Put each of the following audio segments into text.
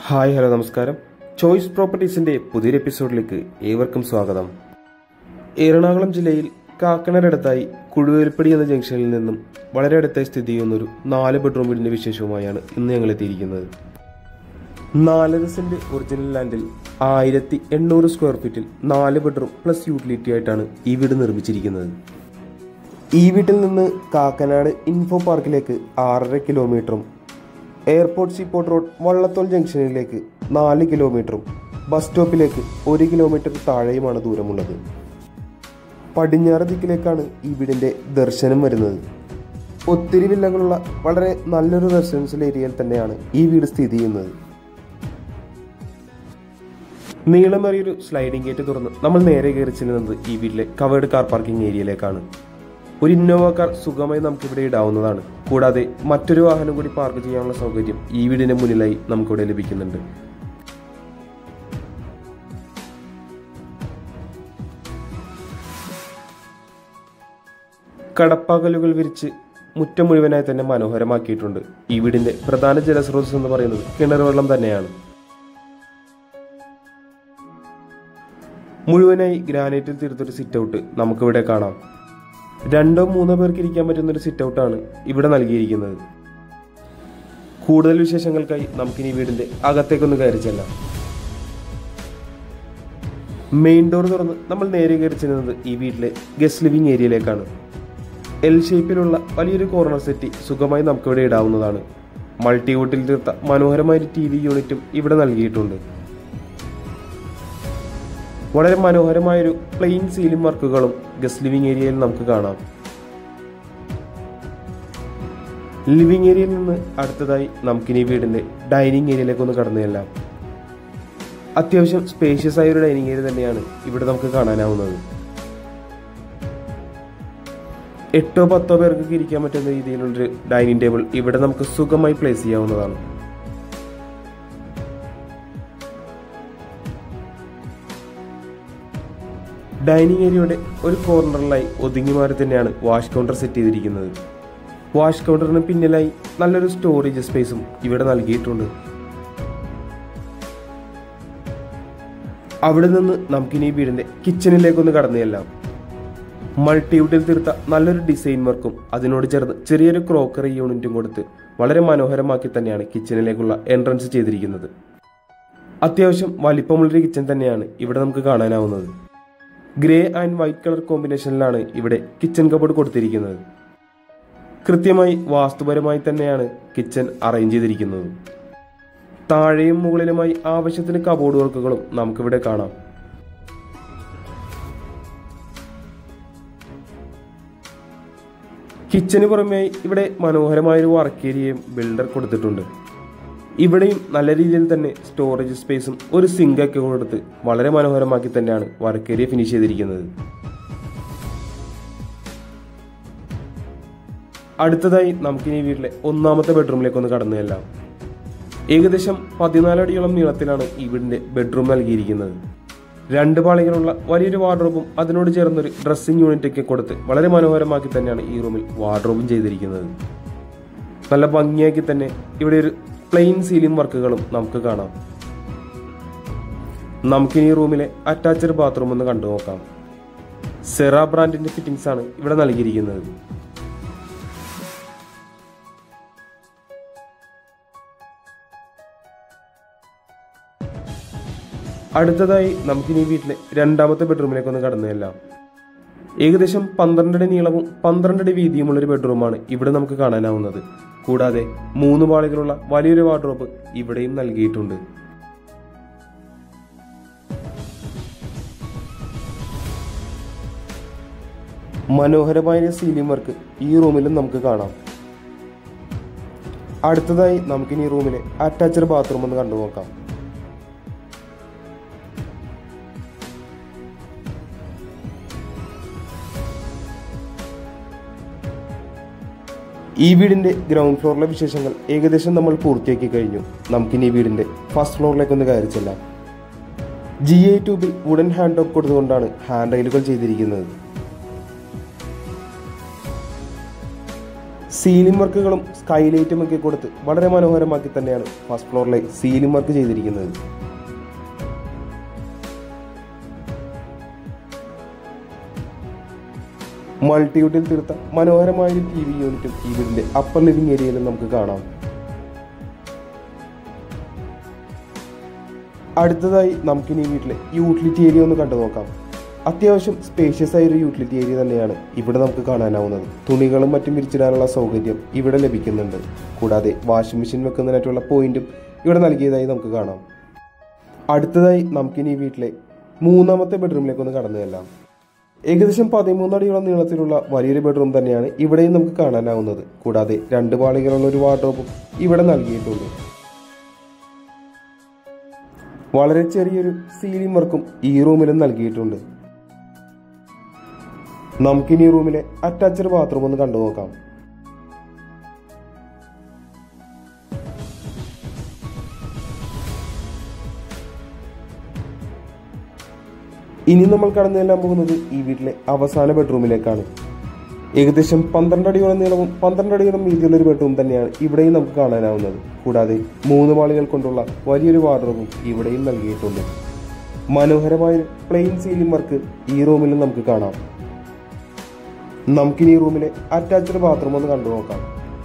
hi hello നമസ്കാരം choice പ്രോപ്പർട്ടീസിന്റെ പുതിയൊരു എപ്പിസോഡിലേക്ക് ഏവർക്കും സ്വാഗതം എറണാകുളം ജില്ലയിൽ കാക്കനടടുത്തായി കുഴുവേൽപ്പടി എന്ന ജംഗ്ഷനിൽ നിന്നും വളരെ അടുത്തായി സ്ഥിതി ചെയ്യുന്ന ഒരു നാല് ബെഡ്റൂം വീടിന്റെ വിശേഷവുമായാണ് ഇന്ന് ഞങ്ങൾ എത്തിയിരിക്കുന്നത് നാലര സെന്റ് ഒറിജിനൽ ലാൻഡിൽ ആയിരത്തി എണ്ണൂറ് സ്ക്വയർ ഫീറ്റിൽ നാല് ബെഡ്റൂം പ്ലസ് യൂട്ടിലിറ്റി ആയിട്ടാണ് ഈ വീട് നിർമ്മിച്ചിരിക്കുന്നത് ഈ വീട്ടിൽ നിന്ന് കാക്കനാട് ഇൻഫോ പാർക്കിലേക്ക് ആറര കിലോമീറ്ററും എയർപോർട്ട് സീപോർട്ട് റോഡ് വള്ളത്തോൾ ജംഗ്ഷനിലേക്ക് നാല് കിലോമീറ്ററും ബസ് സ്റ്റോപ്പിലേക്ക് ഒരു കിലോമീറ്റർ താഴെയുമാണ് ദൂരമുള്ളത് പടിഞ്ഞാറ് ദിക്കിലേക്കാണ് ഈ വീടിന്റെ ദർശനം വരുന്നത് ഒത്തിരി വില്ലകളുള്ള വളരെ നല്ലൊരു റെസിഡൻഷ്യൽ ഏരിയയിൽ തന്നെയാണ് ഈ വീട് സ്ഥിതി ചെയ്യുന്നത് നീളമേറിയൊരു സ്ലൈഡിംഗ് ഗേറ്റ് തുറന്ന് നമ്മൾ നേരെ കയറി ചെല്ലുന്നത് ഈ വീട്ടിലെ കവേർഡ് കാർ പാർക്കിംഗ് ഏരിയയിലേക്കാണ് ഒരു ഇന്നോവ കാർ സുഖമായി നമുക്ക് ഇവിടെ ഇടാവുന്നതാണ് കൂടാതെ മറ്റൊരു വാഹനം കൂടി പാർക്ക് ചെയ്യാനുള്ള സൗകര്യം ഈ വീടിന്റെ മുന്നിലായി നമുക്കിവിടെ ലഭിക്കുന്നുണ്ട് കടപ്പാകലുകൾ വിരിച്ച് മുറ്റം മുഴുവനായി തന്നെ മനോഹരമാക്കിയിട്ടുണ്ട് ഈ വീടിന്റെ പ്രധാന ജലസ്രോതസ് എന്ന് പറയുന്നത് കിണർ വെള്ളം തന്നെയാണ് മുഴുവനായി ഗ്രാനൈറ്റിൽ തീർത്തൊരു സിറ്റ് ഔട്ട് നമുക്കിവിടെ കാണാം രണ്ടോ മൂന്നോ പേർക്ക് ഇരിക്കാൻ പറ്റുന്ന ഒരു സിറ്റ് ഔട്ടാണ് ഇവിടെ നൽകിയിരിക്കുന്നത് കൂടുതൽ വിശേഷങ്ങൾക്കായി നമുക്കിനി വീടിന്റെ അകത്തേക്കൊന്ന് കയറി ചെല്ലാം മെയിൻ ഡോർ തുറന്ന് നമ്മൾ നേരെ കയറി ചെല്ലുന്നത് ഈ വീട്ടിലെ ഗസ്റ്റ് ലിവിംഗ് ഏരിയയിലേക്കാണ് എൽ ഷേപ്പിലുള്ള വലിയൊരു കോർണർ സെറ്റി സുഖമായി നമുക്കിവിടെ ഇടാവുന്നതാണ് മൾട്ടിവുഡിൽ തീർത്ത മനോഹരമായ ഒരു ടി വി യൂണിറ്റും ഇവിടെ നൽകിയിട്ടുണ്ട് വളരെ മനോഹരമായൊരു പ്ലെയിൻ സീലിംഗ് വർക്കുകളും ഗസ്റ്റ് ലിവിംഗ് ഏരിയയിൽ നമുക്ക് കാണാം ലിവിംഗ് ഏരിയയിൽ നിന്ന് അടുത്തതായി നമുക്കിനി വീടിന്റെ ഡൈനിങ് ഏരിയയിലേക്ക് ഒന്ന് കടന്നു ചെല്ലാം അത്യാവശ്യം സ്പേഷ്യസ് ആയ ഒരു ഡൈനിങ് ഏരിയ തന്നെയാണ് ഇവിടെ നമുക്ക് കാണാനാവുന്നത് എട്ടോ പത്തോ പേർക്ക് ഇരിക്കാൻ പറ്റുന്ന രീതിയിലുള്ളൊരു ഡൈനിങ് ടേബിൾ ഇവിടെ നമുക്ക് സുഖമായി പ്ലേസ് ചെയ്യാവുന്നതാണ് ഡൈനിങ് ഏരിയയുടെ ഒരു കോർണറിലായി ഒതുങ്ങി മാറി തന്നെയാണ് വാഷ് കൗണ്ടർ സെറ്റ് ചെയ്തിരിക്കുന്നത് വാഷ് കൗണ്ടറിന് പിന്നിലായി നല്ലൊരു സ്റ്റോറേജ് സ്പേസും ഇവിടെ നൽകിയിട്ടുണ്ട് അവിടെ നിന്ന് നമുക്കിനി ഈ വീടിന്റെ കിച്ചണിലേക്കൊന്ന് കടന്നു ചെല്ലാം മൾട്ടിവുഡിൽ തീർത്ത നല്ലൊരു ഡിസൈൻ വർക്കും അതിനോട് ചേർന്ന് ചെറിയൊരു ക്രോക്കറി യൂണിറ്റും കൊടുത്ത് വളരെ മനോഹരമാക്കി തന്നെയാണ് കിച്ചണിലേക്കുള്ള എൻട്രൻസ് ചെയ്തിരിക്കുന്നത് അത്യാവശ്യം വലിപ്പമുള്ളൊരു കിച്ചൺ തന്നെയാണ് ഇവിടെ നമുക്ക് കാണാനാവുന്നത് ഗ്രേ ആൻഡ് വൈറ്റ് കളർ കോമ്പിനേഷനിലാണ് ഇവിടെ കിച്ചൺ കബോർഡ് കൊടുത്തിരിക്കുന്നത് കൃത്യമായി വാസ്തുപരമായി തന്നെയാണ് കിച്ചൺ അറേഞ്ച് ചെയ്തിരിക്കുന്നത് താഴെയും മുകളിലുമായി ആവശ്യത്തിന് കബോർഡ് വർക്കുകളും നമുക്കിവിടെ കാണാം കിച്ചന് പുറമെ ഇവിടെ മനോഹരമായൊരു വർക്ക് ഏരിയയും ബിൽഡർ കൊടുത്തിട്ടുണ്ട് ഇവിടെയും നല്ല രീതിയിൽ തന്നെ സ്റ്റോറേജ് സ്പേസും ഒരു സിങ്ക് ഒക്കെ കൊടുത്ത് വളരെ മനോഹരമാക്കി തന്നെയാണ് വർക്ക് ഏരിയ ഫിനിഷ് ചെയ്തിരിക്കുന്നത് അടുത്തതായി നമുക്കിനി വീട്ടിലെ ഒന്നാമത്തെ ബെഡ്റൂമിലേക്ക് ഒന്ന് കടന്നു ചെല്ലാം ഏകദേശം പതിനാലടിയോളം നീളത്തിലാണ് ഈ വീടിന്റെ ബെഡ്റൂം നൽകിയിരിക്കുന്നത് രണ്ട് പാളികളുള്ള വലിയൊരു വാർഡ്രോബും അതിനോട് ചേർന്നൊരു ഡ്രസ്സിംഗ് യൂണിറ്റ് ഒക്കെ കൊടുത്ത് വളരെ മനോഹരമാക്കി തന്നെയാണ് ഈ റൂമിൽ വാർഡ്രോബും ചെയ്തിരിക്കുന്നത് നല്ല ഭംഗിയാക്കി തന്നെ ഇവിടെ ഒരു പ്ലെയിൻ സീലിംഗ് വർക്കുകളും നമുക്ക് കാണാം നമുക്കിനി ഈ റൂമിലെ അറ്റാച്ച്ഡ് ബാത്റൂം ഒന്ന് കണ്ടു നോക്കാം സെറ ബ്രാൻഡിന്റെ ഫിറ്റിംഗ്സ് ആണ് ഇവിടെ നൽകിയിരിക്കുന്നത് അടുത്തതായി നമുക്കിനി വീട്ടിലെ രണ്ടാമത്തെ ബെഡ്റൂമിലേക്ക് ഒന്ന് കടന്നു ചെല്ലാം ഏകദേശം പന്ത്രണ്ടടി നീളവും പന്ത്രണ്ടടി വീതിയുമുള്ള ഒരു ബെഡ്റൂമാണ് ഇവിടെ നമുക്ക് കാണാനാവുന്നത് കൂടാതെ മൂന്ന് പാളികളുള്ള വലിയൊരു വാർഡ്രോബ് ഇവിടെയും നൽകിയിട്ടുണ്ട് മനോഹരമായ സീലിംഗ് വർക്ക് ഈ റൂമിലും നമുക്ക് കാണാം അടുത്തതായി നമുക്കിനി ഈ റൂമിലെ അറ്റാച്ച്ഡ് ബാത്റൂം ഒന്ന് കണ്ടു നോക്കാം ഈ വീടിന്റെ ഗ്രൗണ്ട് ഫ്ലോറിലെ വിശേഷങ്ങൾ ഏകദേശം നമ്മൾ പൂർത്തിയാക്കി കഴിഞ്ഞു നമുക്കിനി ഈ വീടിന്റെ ഫസ്റ്റ് ഫ്ലോറിലേക്ക് ഒന്ന് കയറി ചെല്ലാം ജി ഐ ട്യൂബിൽ വുഡൻ ഹാൻഡ് ടോപ്പ് കൊടുത്തുകൊണ്ടാണ് ഹാൻഡ് റെയിലുകൾ ചെയ്തിരിക്കുന്നത് സീലിംഗ് വർക്കുകളും സ്കൈലൈറ്റും ഒക്കെ കൊടുത്ത് വളരെ മനോഹരമാക്കി തന്നെയാണ് ഫസ്റ്റ് ഫ്ലോറിലെ സീലിംഗ് വർക്ക് ചെയ്തിരിക്കുന്നത് മൾട്ടിവുഡിൽ തീർത്ത മനോഹരമായ ഒരു ടി വി യൂണിറ്റും ഈ വീടിന്റെ അപ്പർ ലിവിംഗ് ഏരിയയിലും നമുക്ക് കാണാം അടുത്തതായി നമുക്കിനി ഈ വീട്ടിലെ യൂട്ടിലിറ്റി ഏരിയ ഒന്ന് കണ്ടു നോക്കാം അത്യാവശ്യം സ്പേഷ്യസ് ആയ ഒരു യൂട്ടിലിറ്റി ഏരിയ തന്നെയാണ് ഇവിടെ നമുക്ക് കാണാനാവുന്നത് തുണികളും മറ്റും വിരിച്ചിടാനുള്ള സൗകര്യം ഇവിടെ ലഭിക്കുന്നുണ്ട് കൂടാതെ വാഷിംഗ് മെഷീൻ വെക്കുന്നതിനായിട്ടുള്ള പോയിന്റും ഇവിടെ നൽകിയതായി നമുക്ക് കാണാം അടുത്തതായി നമുക്കിനി ഈ വീട്ടിലെ മൂന്നാമത്തെ ബെഡ്റൂമിലേക്ക് ഒന്ന് കടന്നു ചെല്ലാം ഏകദേശം പതിമൂന്നടിയോളം നീളത്തിലുള്ള വലിയൊരു ബെഡ്റൂം തന്നെയാണ് ഇവിടെയും നമുക്ക് കാണാനാവുന്നത് കൂടാതെ രണ്ട് പാളികളുള്ള ഒരു വാർഡ്രോബും ഇവിടെ നൽകിയിട്ടുണ്ട് വളരെ ചെറിയൊരു സീലിംഗ് വർക്കും ഈ റൂമിലും നൽകിയിട്ടുണ്ട് നമുക്കിനി ഈ റൂമിലെ അറ്റാച്ച്ഡ് ബാത്റൂം ഒന്ന് കണ്ടു നോക്കാം ഇനി നമ്മൾ കടന്നു ചെല്ലാൻ പോകുന്നത് ഈ വീട്ടിലെ അവസാന ബെഡ്റൂമിലേക്കാണ് ഏകദേശം പന്ത്രണ്ട് അടിയോളം നീളവും പന്ത്രണ്ട് അടിയോളം വീതിയുള്ള ഒരു ബെഡ്റൂം തന്നെയാണ് ഇവിടെയും നമുക്ക് കാണാനാവുന്നത് കൂടാതെ മൂന്ന് പാളികൾ കൊണ്ടുള്ള വലിയൊരു വാർഡ്രോബും ഇവിടെയും നൽകിയിട്ടുണ്ട് മനോഹരമായ പ്ലെയിൻ സീലിംഗ് വർക്ക് ഈ റൂമിലും നമുക്ക് കാണാം നമുക്കിനി ഈ റൂമിലെ അറ്റാച്ച്ഡ് ബാത്റൂം ഒന്ന് കണ്ടു നോക്കാം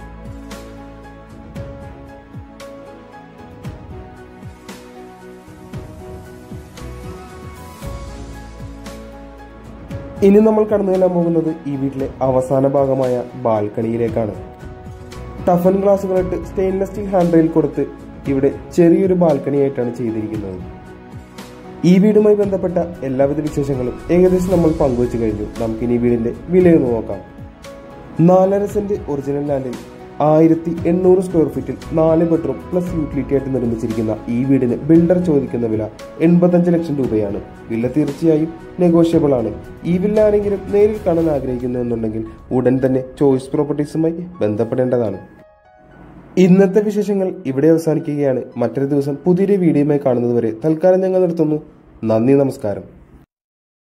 ഇനി നമ്മൾ കടന്നു ചെല്ലാൻ പോകുന്നത് ഈ വീട്ടിലെ അവസാന ഭാഗമായ ബാൽക്കണിയിലേക്കാണ് ടഫൻ ഗ്ലാസുകളിട്ട് സ്റ്റെയിൻലെസ് സ്റ്റീൽ ഹാൻഡ് റെയിൽ കൊടുത്ത് ഇവിടെ ചെറിയൊരു ബാൽക്കണി ആയിട്ടാണ് ചെയ്തിരിക്കുന്നത് ഈ വീടുമായി ബന്ധപ്പെട്ട എല്ലാവിധ വിശേഷങ്ങളും ഏകദേശം നമ്മൾ പങ്കുവച്ചു കഴിഞ്ഞു നമുക്കിനി ഈ വീടിന്റെ വിലയൊന്ന് നോക്കാം നാലര സെന്റ് ഒറിജിനൽ ലാൻഡിൽ ആയിരത്തി എണ്ണൂറ് സ്ക്വയർ ഫീറ്റിൽ നാല് ബെഡ്റൂം പ്ലസ് യൂട്ടിലിറ്റി ആയിട്ട് നിർമ്മിച്ചിരിക്കുന്ന ഈ വീടിന് ബിൽഡർ ചോദിക്കുന്ന വില എൺപത്തഞ്ച് ലക്ഷം രൂപയാണ് വില തീർച്ചയായും നെഗോഷ്യബിൾ ആണ് ഈ വില്ല ആരെങ്കിലും നേരിൽ കാണാൻ ആഗ്രഹിക്കുന്നുണ്ടെങ്കിൽ ഉടൻ തന്നെ ചോയ്സ് പ്രോപ്പർട്ടീസുമായി ബന്ധപ്പെടേണ്ടതാണ് ഇന്നത്തെ വിശേഷങ്ങൾ ഇവിടെ അവസാനിക്കുകയാണ് മറ്റൊരു ദിവസം പുതിയൊരു വീഡിയോയുമായി കാണുന്നതുവരെ തൽക്കാലം ഞങ്ങൾ നിർത്തുന്നു നന്ദി നമസ്കാരം